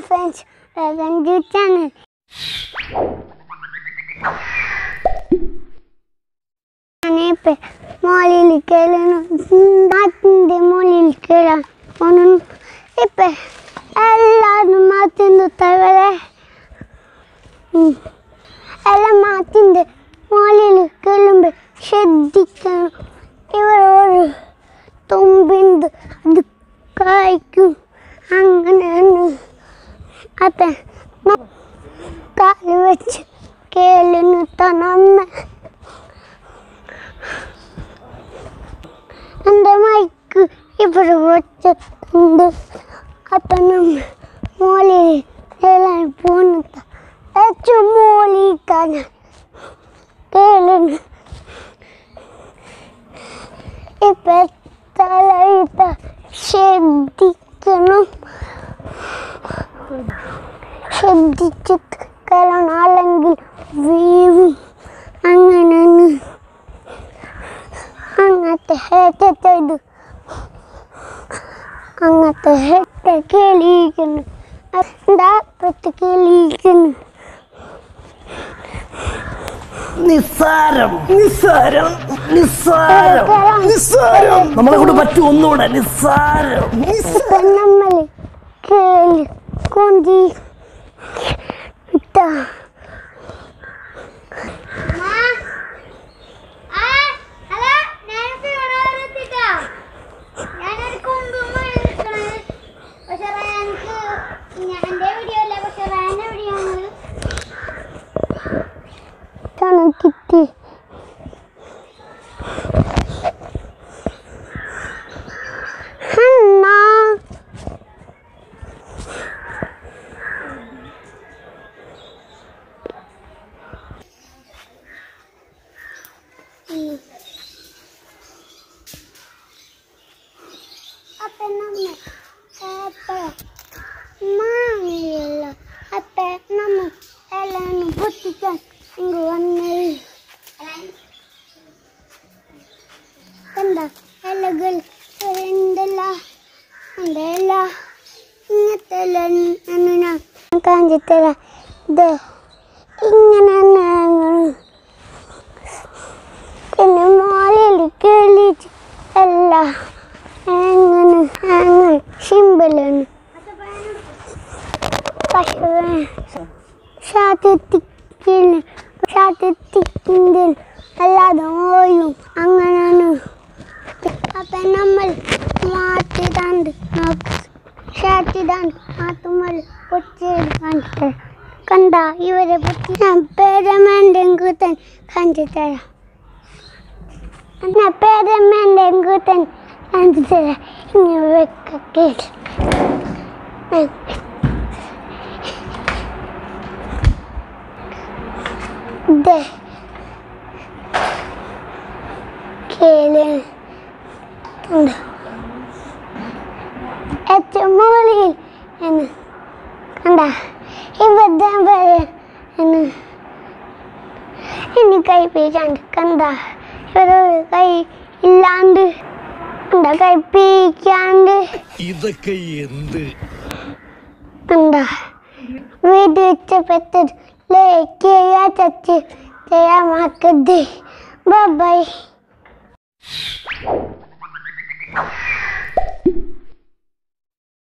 Friends welcome to channel ഞാനിപ്പോൾ മോളിൽ കയറുന്നു നാട്ടിൻ്റെ മോളിൽ കയറാൻ പോണു ഇപ്പം എല്ലാവരും മാറ്റുന്നു തവരെ എല്ലാം മാറ്റിൻ്റെ മോളിൽ കയറുമ്പോൾ ശ്രദ്ധിക്കണം ഇവരൊരു തുമ്പിന്ത് അത് കഴിക്കും അങ്ങനെയാണ് അതെ കാല് വെച്ച് കേളിന് തന്നമ്മ എൻ്റെ മൈക്ക് ഇവിടെ വെച്ചിട്ടുണ്ട് അപ്പം നമ്മ മോളിൽ എല്ലാം പോകുന്നത് ഏറ്റവും മോളിക്കാണ് കേളിന് ഇപ്പം തലയിട്ട ശ്രദ്ധിക്കണം ശ്രദ്ധിച്ചിട്ട് കാരണം അല്ലെങ്കിൽ വീഴും അങ്ങനെയാണ് അങ്ങനത്തെ ഹേറ്റത്തെ ഇത് അങ്ങനത്തെ ഹെറ്റ കേളിയിരിക്കുന്നു എന്താ പത്ത് കേളിയിരിക്കുന്നു നിസ്സാരം നിസ്സാരം നിസ്സാരം നിസ്സാരം നമ്മളെ കൊണ്ട് പറ്റും ഒന്നുകൂടെ നിസ്സാരം നിസ്സാരം. ഇപ്പം നമ്മൾ കേളി കൊണ്ടി ഇട്ടാ ഇതാണ് കിട്ടി അണ്ണാ അപ്പം നമ്മ അപ്പം മാങ്ങിയല്ല അപ്പം നമ്മ എല്ലാം പൊട്ടിക്കാൻ ഇങ്ങ് വന്നത് എന്താ ഇലകൾ എന്തല്ല എന്തല്ല ഇങ്ങനത്തെ എല്ലാം ഞാൻ കാണിച്ചു തരാം ഇത് ഇങ്ങനെ ഞങ്ങൾ പിന്നെ മോളിൽ കേളിച്ച് അല്ല അങ്ങനെ അങ്ങനെ സിമ്പിളാണ് പക്ഷേ ഷാത്തിക്കില്ല ഷാത്തിക്കിൻ്റെ അല്ലാതെ ഓയും അങ്ങനെയാണ് അപ്പം നമ്മൾ മാറ്റിതാണ്ട് ഷാറ്റിതാണ്ട് മാറ്റുമ്പോൾ പൊച്ചിയത് കാണിച്ചു കണ്ട ഇവരെ പൊട്ടി ഞാൻ പേരമേൻ്റെ കൂത്തൻ കാണിച്ചു തരാം ഞാൻ പേരമേൻ്റെ കൂത്തൻ കാണിച്ചു തരാം ഇങ്ങനെ വെക്കൊക്കെ ഇത് കേള് ഉണ്ട് ഏറ്റവും മുകളിൽ എന്ന് കണ്ട ഇവിടെ വരെ എന്ന് ഇനി കൈ പിടിച്ചാണ്ട് കണ്ട ഇവരൊരു കൈ ഇല്ലാണ്ട് കണ്ട കൈ പിടിക്കാണ്ട് ഇതൊക്കെ എന്ത് എന്താ വീട് വെച്ച് പെട്ടത് ലേക്ക് ചച്ച് ചെയ്യാമാക്കത് ബൈ